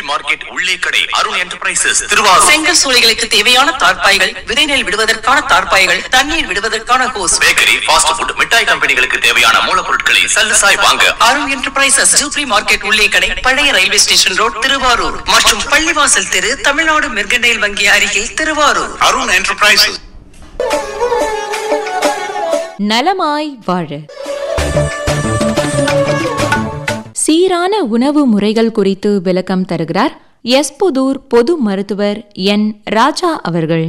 market உள்ளே கடை Arun enterprises Thiruvarur செங்கல் சூளைகளுக்கு தேவையான தார்ப்பாய்கள் விதை நெல் விடுவதற்கான தார்ப்பாய்கள் தண்ணீர் விடுவதற்கான ஹோஸ் பேக்கரி ஃபாஸ்ட் ஃபுட் மிட்டாய் கம்பெனிகளுக்கு தேவையான மூலப்பொருட்களை சல்லுசாய் வாங்க அருண் என்டர்பிரைசஸ் ஜூப்ரி மார்க்கெட் உள்ளே கடை பழைய ரயில்வே ஸ்டேஷன் ரோட் திருவாரூர் மற்றும் பள்ளிவாசல் தெரு தமிழ்நாடு மெர்கண்டைல் வங்கி அருகில் திருவாரூர் அருண் என்டர்பிரைசஸ் நலமாய் வாழ சீரான உணவு முறைகள் குறித்து விளக்கம் தருகிறார் எஸ்புதூர் பொது மருத்துவர் என் ராஜா அவர்கள்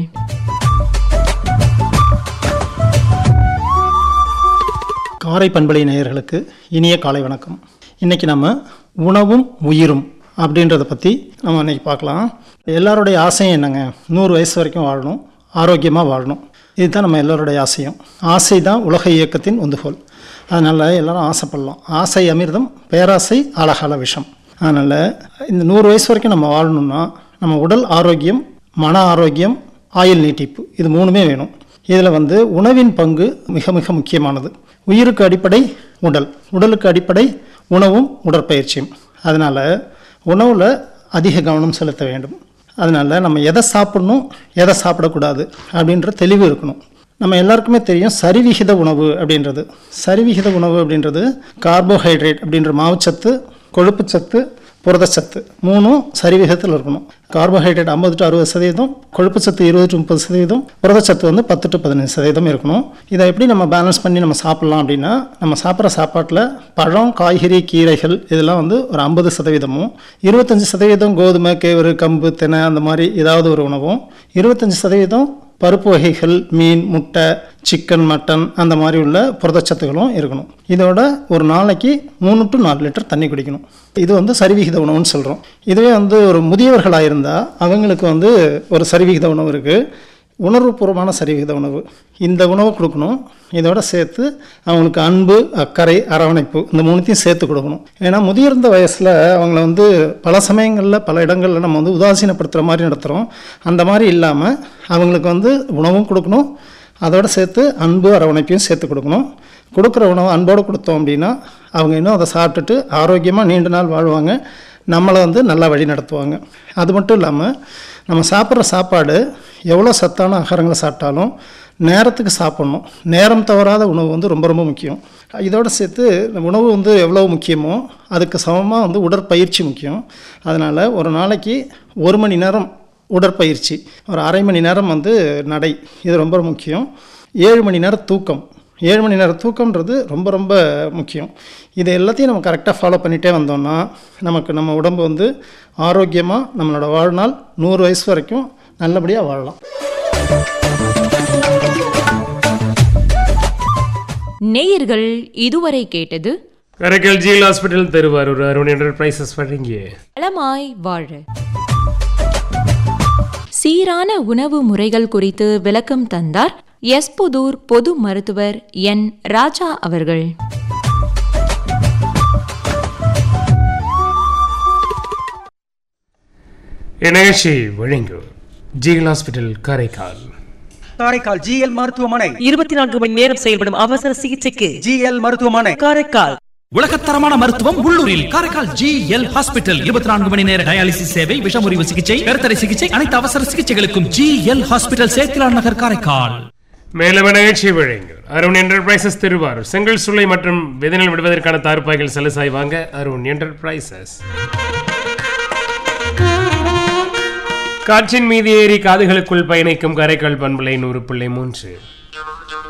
காரை பண்பலை நேயர்களுக்கு இனிய காலை வணக்கம் இன்றைக்கி நம்ம உணவும் உயிரும் அப்படின்றத பற்றி நம்ம இன்னைக்கு பார்க்கலாம் எல்லாருடைய ஆசையும் என்னங்க நூறு வயசு வரைக்கும் வாழணும் ஆரோக்கியமாக வாழணும் இதுதான் நம்ம எல்லாருடைய ஆசையும் ஆசை தான் உலக இயக்கத்தின் உந்துகோல் அதனால் எல்லாரும் ஆசைப்படலாம் ஆசை அமிர்தம் பேராசை அழகால விஷம் அதனால் இந்த நூறு வயசு வரைக்கும் நம்ம வாழணும்னா நம்ம உடல் ஆரோக்கியம் மன ஆரோக்கியம் ஆயுள் நீட்டிப்பு இது மூணுமே வேணும் இதில் வந்து உணவின் பங்கு மிக மிக முக்கியமானது உயிருக்கு அடிப்படை உடல் உடலுக்கு அடிப்படை உணவும் உடற்பயிற்சியும் அதனால் உணவில் அதிக கவனம் செலுத்த வேண்டும் அதனால் நம்ம எதை சாப்பிடணும் எதை சாப்பிடக்கூடாது அப்படின்ற தெளிவு இருக்கணும் நம்ம எல்லாருக்குமே தெரியும் சரிவிகித உணவு அப்படின்றது சரிவிகித உணவு அப்படின்றது கார்போஹைட்ரேட் அப்படின்ற மாவுச்சத்து கொழுப்புச்சத்து புரதச்சத்து மூணும் சரிவிகிதத்தில் இருக்கணும் கார்போஹைட்ரேட் ஐம்பது டு அறுபது சதவீதம் கொழுப்புச்சத்து இருபது டு முப்பது சதவீதம் புரதச்சத்து வந்து பத்து டு பதினஞ்சு சதவீதம் இருக்கணும் இதை எப்படி நம்ம பேலன்ஸ் பண்ணி நம்ம சாப்பிட்லாம் அப்படின்னா நம்ம சாப்பிட்ற சாப்பாட்டில் பழம் காய்கறி கீரைகள் இதெல்லாம் வந்து ஒரு ஐம்பது சதவீதமும் இருபத்தஞ்சி சதவீதம் கோதுமை கேவரு கம்பு தினை அந்த மாதிரி ஏதாவது ஒரு உணவும் இருபத்தஞ்சி சதவீதம் பருப்பு வகைகள் மீன் முட்டை சிக்கன் மட்டன் அந்த மாதிரி உள்ள புரதச்சத்துகளும் இருக்கணும் இதோட ஒரு நாளைக்கு மூணு டு நாலு லிட்டர் தண்ணி குடிக்கணும் இது வந்து சரிவிகித உணவுன்னு சொல்கிறோம் இதுவே வந்து ஒரு முதியவர்களாக இருந்தால் அவங்களுக்கு வந்து ஒரு சரிவிகித உணவு இருக்குது உணர்வுபூர்வமான சரிவிகித உணவு இந்த உணவு கொடுக்கணும் இதோட சேர்த்து அவங்களுக்கு அன்பு அக்கறை அரவணைப்பு இந்த மூணுத்தையும் சேர்த்து கொடுக்கணும் ஏன்னா முதிர்ந்த வயசில் அவங்கள வந்து பல சமயங்களில் பல இடங்களில் நம்ம வந்து உதாசீனப்படுத்துகிற மாதிரி நடத்துகிறோம் அந்த மாதிரி இல்லாமல் அவங்களுக்கு வந்து உணவும் கொடுக்கணும் அதோட சேர்த்து அன்பு அரவணைப்பையும் சேர்த்து கொடுக்கணும் கொடுக்குற உணவு அன்போடு கொடுத்தோம் அப்படின்னா அவங்க இன்னும் அதை சாப்பிட்டுட்டு ஆரோக்கியமாக நீண்ட நாள் வாழ்வாங்க நம்மளை வந்து நல்லா வழி நடத்துவாங்க அது மட்டும் இல்லாமல் நம்ம சாப்பிட்ற சாப்பாடு எவ்வளோ சத்தான ஆகாரங்களை சாப்பிட்டாலும் நேரத்துக்கு சாப்பிட்ணும் நேரம் தவறாத உணவு வந்து ரொம்ப ரொம்ப முக்கியம் இதோடு சேர்த்து இந்த உணவு வந்து எவ்வளோ முக்கியமோ அதுக்கு சமமாக வந்து உடற்பயிற்சி முக்கியம் அதனால் ஒரு நாளைக்கு ஒரு மணி நேரம் உடற்பயிற்சி ஒரு அரை மணி நேரம் வந்து நடை இது ரொம்ப முக்கியம் ஏழு மணி நேரம் தூக்கம் ஏழு மணி நேரம் தூக்கம்ன்றது ரொம்ப ரொம்ப முக்கியம் இது எல்லாத்தையும் நம்ம கரெக்டாக ஃபாலோ பண்ணிகிட்டே வந்தோம்னா நமக்கு நம்ம உடம்பு வந்து ஆரோக்கியமாக நம்மளோட வாழ்நாள் நூறு வயசு வரைக்கும் நல்லபடியாக வாழலாம் நேயர்கள் இதுவரை கேட்டது Karaikal GL hospital Thiruvarur Arun enterprises வழங்கிய நலமாய் வாழ சீரான உணவு முறைகள் குறித்து விளக்கம் தந்தார் எஸ்புதூர் பொது மருத்துவர் என் ராஜா அவர்கள் இந்நிகழ்ச்சி வழங்கும் GL hospital Karaikal Karaikal GL மருத்துவமனை இருபத்தி நான்கு மணி நேரம் செயல்படும் அவசர சிகிச்சைக்கு ஜிஎல் மருத்துவமனை காரைக்கால் உலகத்தரமான மருத்துவம் உள்ளூரில் காரைக்கால் ஜி எல் ஹாஸ்பிட்டல் இருபத்தி நான்கு மணி நேர டயாலிசிஸ் சேவை விஷமுறிவு சிகிச்சை கருத்தடை சிகிச்சை அனைத்து அவசர சிகிச்சைகளுக்கும் G L hospital Sethilan Nagar Karaikal மேலும் நிகழ்ச்சி வழங்கும் அருண் என்டர்பிரைசஸ் திருவாரூர் செங்கல் சுளை மற்றும் விதனில் விடுவதற்கான தார்ப்பாய்கள் சலுசாய் வாங்க அருண் என்டர்பிரைசஸ் காற்றின் மீது ஏறி காதுகளுக்குள் பயணிக்கும் கரைக்கால் பண்பலை நூறு பிள்ளை மூன்று